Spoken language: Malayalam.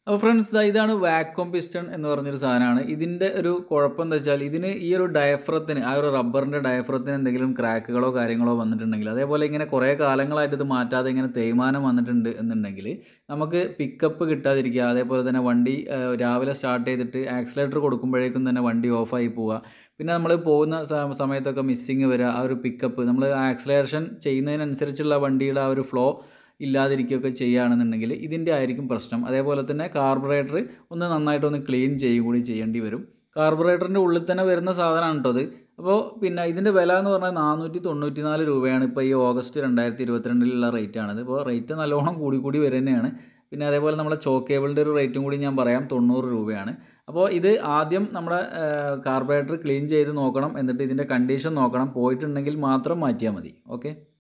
അപ്പോൾ ഫ്രണ്ട്സ് ദാ ഇതാണ് വാക്വം പിസ്റ്റൺ എന്ന് പറഞ്ഞൊരു സാധനമാണ് ഇതിൻ്റെ ഒരു കുഴപ്പം എന്താ വെച്ചാൽ ഇതിന് ഈ ഒരു ഡയഫ്രത്തിന് ആ ഒരു റബ്ബറിൻ്റെ ഡയഫ്രത്തിന് എന്തെങ്കിലും ക്രാക്കുകളോ കാര്യങ്ങളോ വന്നിട്ടുണ്ടെങ്കിൽ അതേപോലെ ഇങ്ങനെ കുറേ കാലങ്ങളായിട്ട് ഇത് മാറ്റാതെ ഇങ്ങനെ തേയ്മാനം വന്നിട്ടുണ്ട് എന്നുണ്ടെങ്കിൽ നമുക്ക് പിക്കപ്പ് കിട്ടാതിരിക്കുക അതേപോലെ തന്നെ വണ്ടി ആ, രാവിലെ സ്റ്റാർട്ട് ചെയ്തിട്ട് ആക്സിലേറ്റർ കൊടുക്കുമ്പോഴേക്കും തന്നെ വണ്ടി ഓഫായി പോവുക പിന്നെ നമ്മൾ പോകുന്ന സ- സമയത്തൊക്കെ മിസ്സിങ് വരിക ആ ഒരു പിക്കപ്പ് നമ്മൾ ആക്സിലേഷൻ ചെയ്യുന്നതിനനുസരിച്ചുള്ള വണ്ടിയുടെ ആ ഒരു ഫ്ലോ ഇല്ലാതിരിക്കുകയൊക്കെ ചെയ്യുകയാണെന്നുണ്ടെങ്കിൽ ഇതിൻ്റെ ആയിരിക്കും പ്രശ്നം അതേപോലെ തന്നെ കാർബറേറ്റർ ഒന്ന് നന്നായിട്ടൊന്ന് ക്ലീൻ ചെയ്യുക കൂടി ചെയ്യേണ്ടി വരും കാർബറേറ്ററിൻ്റെ ഉള്ളിൽ തന്നെ വരുന്ന സാധനമാണ് കേട്ടോ അത് അപ്പോൾ പിന്നെ ഇതിൻ്റെ വില എന്ന് പറഞ്ഞാൽ നാനൂറ്റി തൊണ്ണൂറ്റി നാല് രൂപയാണ് ഇപ്പോൾ ഈ ഓഗസ്റ്റ് രണ്ടായിരത്തി ഇരുപത്തിരണ്ടിലുള്ള റേറ്റ് ആണിത് ഇപ്പോൾ റേറ്റ് നല്ലോണം കൂടി കൂടി വരും തന്നെയാണ് പിന്നെ അതേപോലെ നമ്മളെ ചോക്ക് കേബിളിൻ്റെ ഒരു റേറ്റും കൂടി ഞാൻ പറയാം തൊണ്ണൂറ് രൂപയാണ് അപ്പോൾ ഇത് ആദ്യം നമ്മുടെ കാർബറേറ്റർ ക്ലീൻ ചെയ്ത് നോക്കണം എന്നിട്ട് ഇതിൻ്റെ കണ്ടീഷൻ നോക്കണം പോയിട്ടുണ്ടെങ്കിൽ മാത്രം മാറ്റിയാൽ മതി ഓക്കെ